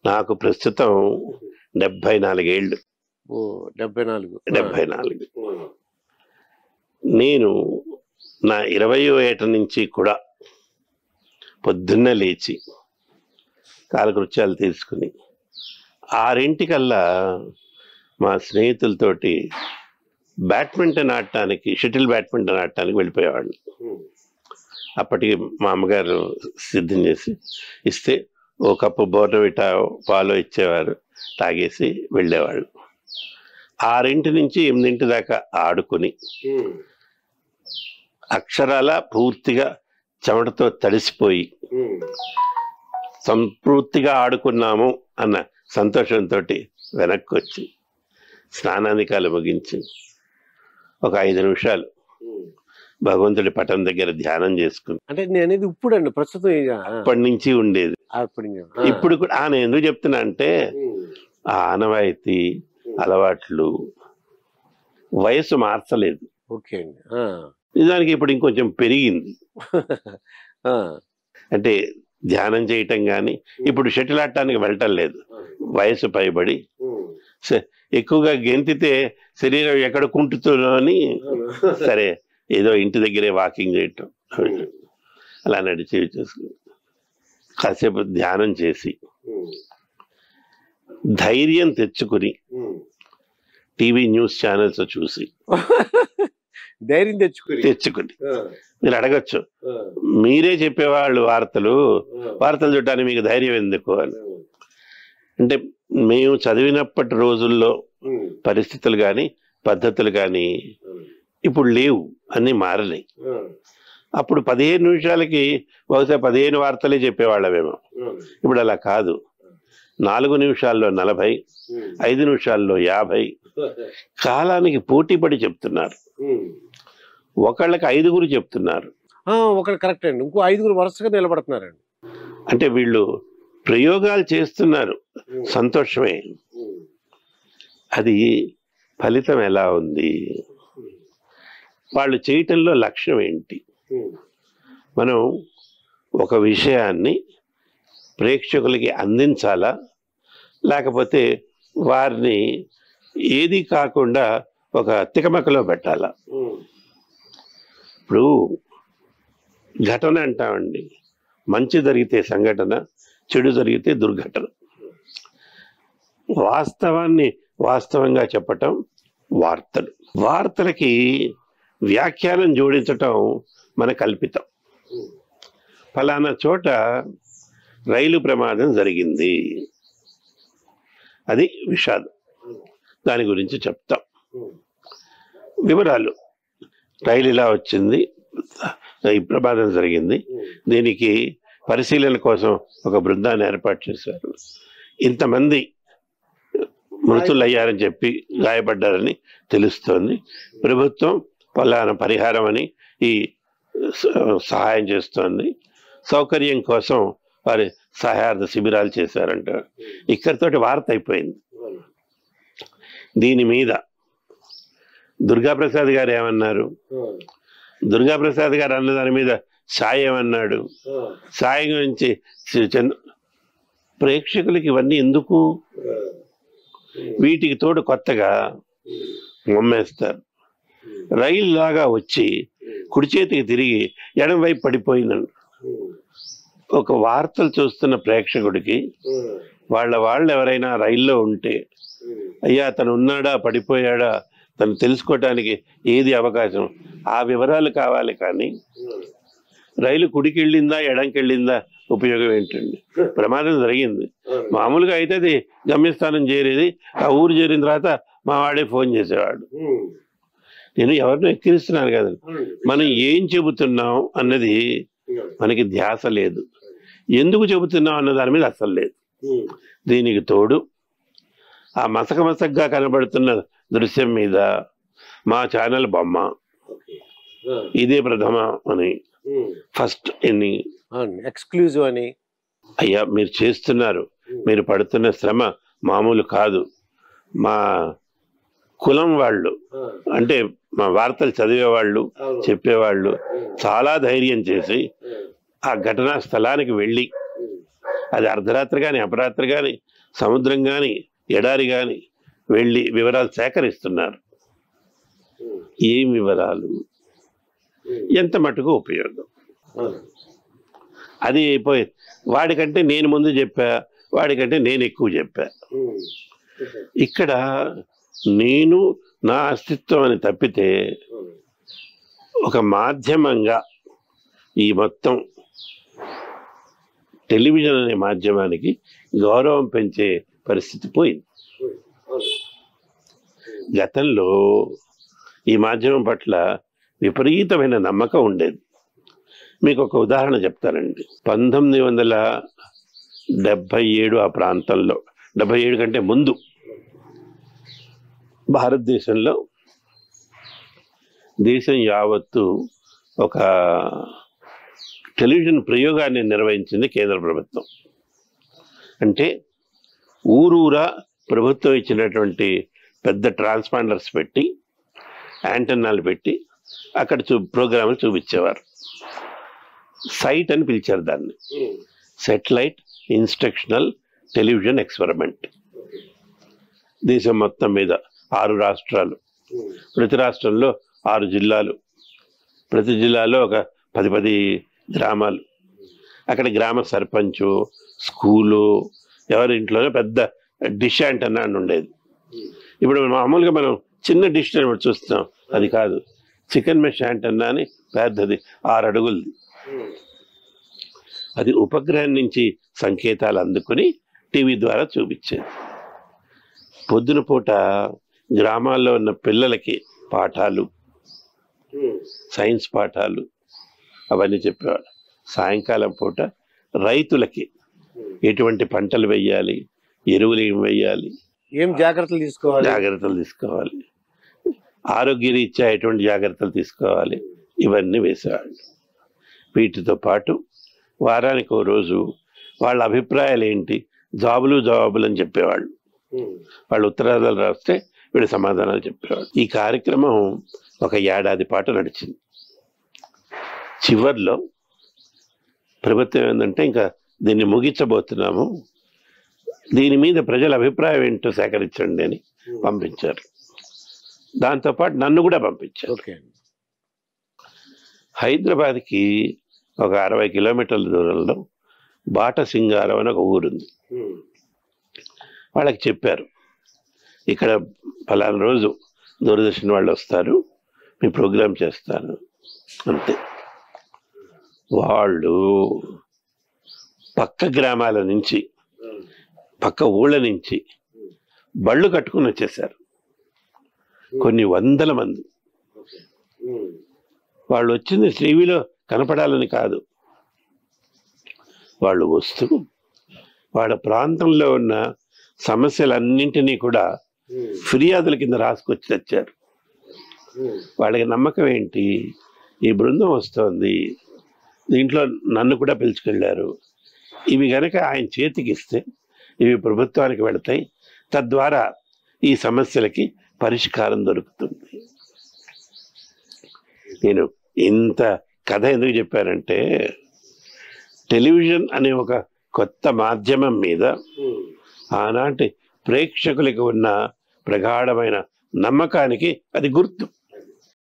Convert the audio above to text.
నాకు ప్రస్తుతం డెబ్బై నాలుగేళ్ళు ఓ డెబ్బై నాలుగు డెబ్బై నాలుగు నేను నా ఇరవయో ఏట నుంచి కూడా పొద్దున్న లేచి కాలకృత్యాలు తీసుకుని ఆరింటికల్లా మా స్నేహితులతోటి బ్యాడ్మింటన్ ఆడటానికి షటిల్ బ్యాడ్మింటన్ ఆడటానికి వెళ్ళిపోయేవాళ్ళు అప్పటికి మా అమ్మగారు సిద్ధం చేసి ఇస్తే ఓ కప్పు బోర్నవిటా పాలు ఇచ్చేవారు తాగేసి వెళ్ళేవాళ్ళు ఆరింటి నుంచి ఎనిమిదింటి దాకా ఆడుకుని అక్షరాల పూర్తిగా చెమటతో తడిసిపోయి సంపూర్తిగా ఆడుకున్నాము అన్న సంతోషంతో వెనక్కి వచ్చి స్నానాధికాలు ముగించి ఒక ఐదు నిమిషాలు భగవంతుడి పటం దగ్గర ధ్యానం చేసుకుని అంటే నేను అనేది ఇప్పుడు అండి ప్రస్తుతం ఇక అప్పటి నుంచి ఉండేది అప్పుడు ఇంకా. ఆ. ఇప్పుడు కూడా ఆ, నేను ఎందుకు చెప్తున్నా అంటే ఆ ఆనవాయితీ అలవాట్లు వయసు మార్చలేదు ఓకే అండి ఆ. నిజానికి ఇప్పుడు ఇంకొంచెం పెరిగింది ఆ. అంటే ధ్యానం చేయటం కానీ ఇప్పుడు షటిల్ ఆడటానికి వెళ్ళటం లేదు వయసు పైబడి ఎక్కువగా గెంతితే శరీరం ఎక్కడ కుంటుతుందో అని సరే ఏదో ఇంటి దగ్గరే వాకింగ్ చేయటం అలా నడిచి చేసుకుని కాసేపు ధ్యానం చేసి ధైర్యం తెచ్చుకుని టీవీ న్యూస్ ఛానల్స్ చూసి ధైర్యం తెచ్చుకుని తెచ్చుకుని ఆ. మీరు అడగచ్చు ఆ. మీరే చెప్పేవాళ్ళు వార్తలు ఆ. వార్తలు చూడటానికి మీకు ధైర్యం ఎందుకు అని అంటే మేము చదివినప్పటి రోజుల్లో ఉమ్. పరిస్థితులు కానీ పద్ధతులు కానీ ఇప్పుడు లేవు అన్నీ మారినాయి ఆ. అప్పుడు పదిహేను నిమిషాలకి బహుశా పదిహేను వార్తలే చెప్పేవాళ్ళమేమో ఆ. ఇప్పుడు అలా కాదు నాలుగు నిమిషాల్లో నలభై ఉమ్. ఐదు నిమిషాల్లో యాభై కాలానికి పోటీ పడి చెప్తున్నారు ఉమ్. ఒకళ్ళకి ఐదుగురు చెప్తున్నారు ఆ, ఒకటి కరెక్ట్ అండి ఇంకో ఐదుగురు వరుసగా నిలబడుతున్నారండి అంటే వీళ్ళు ప్రయోగాలు చేస్తున్నారు ఉమ్. సంతోషమే ఉమ్. అది ఫలితం ఎలా ఉంది వాళ్ళు చేయటంలో లక్ష్యం ఏంటి ఉమ్. మనం ఒక విషయాన్ని ప్రేక్షకులకి అందించాలా లేకపోతే వారిని ఏది కాకుండా ఒక తికమకలో పెట్టాలా ఉమ్. ఇప్పుడు ఘటన అంటామండి మంచి జరిగితే సంఘటన చెడు జరిగితే దుర్ఘటన వాస్తవాన్ని వాస్తవంగా చెప్పటం వార్తలు వార్తలకి వ్యాఖ్యానం జోడించటం మన కల్పితం ఉమ్. ఫలానా చోట రైలు ప్రమాదం జరిగింది అది విషాదం దాని గురించి చెప్తాం ఉమ్. వివరాలు రైలు ఇలా వచ్చింది ఈ ప్రమాదం జరిగింది ఉమ్. దీనికి పరిశీలన కోసం ఒక బృందాన్ని ఏర్పాటు చేశారు ఇంతమంది మృతులయ్యారని చెప్పి గాయపడ్డారని తెలుస్తోంది ప్రభుత్వం పలానా పరిహారం అని ఈ స- సహాయం చేస్తోంది సౌకర్యం కోసం వారి సహాయార్థ శిబిరాలు చేశారంట ఇక్కడితోటి వార్త అయిపోయింది అవును. దీని మీద దుర్గాప్రసాద్ గారు ఏమన్నారు ఆ. దుర్గాప్రసాద్ గారు అన్న దాని మీద సాయి ఏమన్నాడు ఆ. సాయి గురించి చి- చంద్ర ప్రేక్షకులకి ఇవన్నీ ఎందుకు ఆ. వీటికి తోడు కొత్తగా మొమ్మేస్తారు రైలు లాగా వచ్చి కుడి చేతికి తిరిగి ఎడం వైపు పడిపోయిందండి ఉమ్. ఒక వార్తలు చూస్తున్న ప్రేక్షకుడికి ఉమ్. వాళ్ళ వాళ్ళు ఎవరైనా రైల్లో ఉంటే ఉమ్. అయ్యా తను ఉన్నాడా పడిపోయాడా తను తెలుసుకోవటానికి ఏది అవకాశం ఆ వివరాలు కావాలి కానీ ఉమ్. రైలు కుడికి వెళ్ళిందా ఎడంకి వెళ్ళిందా ఉపయోగం ఏంటండి ప్రమాదం జరిగింది అవును. మామూలుగా అయితే అది గమ్యస్థానం చేరేది ఆ ఊరు చేరిన తర్వాత మా వాడే ఫోన్ చేసేవాడు ఉమ్. నేను ఎవరినో ఎక్కిరిస్తున్నాను కదండి అవును. మనం ఏం చెబుతున్నాం అన్నది ఉమ్. మనకి ధ్యాస లేదు ఎందుకు చెబుతున్నాం అన్న దాని మీద అసలు లేదు ఉమ్. దీనికి తోడు ఆ మసక మసకగా కనబడుతున్న దృశ్యం మీద మా ఛానల్ బొమ్మ ఓకే. ఆ. ఇదే ప్రథమ అని ఉమ్. ఫస్ట్ ఎన్ని అవును ఎక్స్క్లూజివ్ అని అయ్యా మీరు చేస్తున్నారు మీరు పడుతున్న శ్రమ మామూలు కాదు మా కులం వాళ్ళు ఆ. అంటే మా వార్తలు చదివేవాళ్ళు అవును. చెప్పేవాళ్ళు ఉమ్. చాలా ధైర్యం చేసి ఉమ్. ఆ ఘటనా స్థలానికి వెళ్ళి ఉమ్. అది అర్ధరాత్రి కానీ అపరాత్రి కానీ సముద్రం కానీ ఎడారి కానీ వెళ్ళి వివరాలు సేకరిస్తున్నారు ఏం వివరాలు ఎంత మటుకు ఉపయోగం అది పోయి వాడికంటే నేను ముందు చెప్పా వాడికంటే నేను ఎక్కువ చెప్పా ఇక్కడ నేను నా అస్తిత్వం అని తప్పితే ఒక మాధ్యమంగా ఈ మొత్తం టెలివిజన్ అనే మాధ్యమానికి గౌరవం పెంచే పరిస్థితి పోయింది గతంలో ఈ మాధ్యమం పట్ల విపరీతమైన నమ్మకం ఉండేది మీకు ఒక ఉదాహరణ చెప్తానండి పంతొమ్మిది వందల డెబ్భై ఏడు ఆ ప్రాంతంలో డెబ్బై ఏడు కంటే ముందు భారతదేశంలో దేశం యావత్తు ఒక టెలివిజన్ ప్రయోగాన్ని నిర్వహించింది కేంద్ర ప్రభుత్వం అంటే ఊరూరా ప్రభుత్వం ఇచ్చినటువంటి పెద్ద ట్రాన్స్పాండర్స్ పెట్టి యాంటన్నాలు పెట్టి అక్కడ చూ ప్రోగ్రాములు చూపించేవారు సైట్ అని పిలిచారు దాన్ని సెటిలైట్ ఇన్స్ట్రక్షనల్ టెలివిజన్ ఎక్స్పెరిమెంట్ దేశం మొత్తం మీద ఆరు రాష్ట్రాలు ప్రతి రాష్ట్రంలో ఆరు జిల్లాలు ప్రతి జిల్లాలో ఒక పది పది గ్రామాలు అక్కడ గ్రామ సర్పంచు స్కూలు ఎవరి ఇంట్లోనే పెద్ద డిష్ యాంటన్నా అని ఉండేది ఇప్పుడు మామూలుగా మనం చిన్న డిష్ అని చూస్తాం అది కాదు చికెన్ మెష్ యాంటన్నా అని పెద్దది ఆరు అడుగులది అది ఉపగ్రహం నుంచి సంకేతాలు అందుకుని టీవీ ద్వారా చూపించేది పొద్దున పూట గ్రామాల్లో ఉన్న పిల్లలకి పాఠాలు సైన్స్ పాఠాలు అవన్నీ చెప్పేవాడు సాయంకాలం పూట రైతులకి ఎటువంటి పంటలు వేయాలి ఎరువులు ఏం వేయాలి ఏం జాగ్రత్తలు తీసుకోవాలి జాగ్రత్తలు తీసుకోవాలి ఆరోగ్య రీత్యా ఎటువంటి జాగ్రత్తలు తీసుకోవాలి ఇవన్నీ వేసేవాళ్ళు వీటితో పాటు వారానికి ఓ రోజు వాళ్ళ అభిప్రాయాలు ఏంటి జాబులు జవాబులు అని చెప్పేవాళ్ళు వాళ్ళు ఉత్తరాదాలు రాస్తే వీడు సమాధానాలు చెప్పేవాడు ఈ కార్యక్రమం ఒక ఏడాది పాటు నడిచింది చివర్లో ప్రభుత్వం ఏంటంటే ఇంకా దీన్ని ముగించబోతున్నాము దీని మీద ప్రజల అభిప్రాయం ఏంటో సేకరించండి అని పంపించారు దాంతోపాటు నన్ను కూడా పంపించారు ఓకే హైదరాబాద్కి ఒక అరవై కిలోమీటర్ల దూరంలో బాట సింగారం అని ఒక ఊరుంది వాళ్ళకి చెప్పారు ఇక్కడ ఫలానా రోజు దూరదర్శన్ వాళ్ళు వస్తారు మీ ప్రోగ్రామ్ చేస్తాను అంతే వాళ్ళు పక్క గ్రామాల నుంచి పక్క ఊళ్ళ నుంచి బళ్ళు కట్టుకుని వచ్చేసారు కొన్ని వందల మంది వాళ్ళు వచ్చింది టీవీలో కనపడాలని కాదు వాళ్ళు వస్తూ వాళ్ళ ప్రాంతంలో ఉన్న సమస్యలన్నింటినీ కూడా ఫిర్యాదుల కింద రాసుకొచ్చి తెచ్చారు వాళ్ళకి నమ్మకం ఏంటి ఈ బృందం వస్తోంది దీంట్లో నన్ను కూడా పిలుచుకెళ్ళారు ఇవి గనక ఆయన చేతికి ఇస్తే ఇవి ప్రభుత్వానికి వెళతాయి తద్వారా ఈ సమస్యలకి పరిష్కారం దొరుకుతుంది నేను ఇంత కథ ఎందుకు చెప్పానంటే టెలివిజన్ అనే ఒక కొత్త మాధ్యమం మీద ఆనాటి ప్రేక్షకులకి ఉన్న ప్రగాఢమైన నమ్మకానికి అది గుర్తు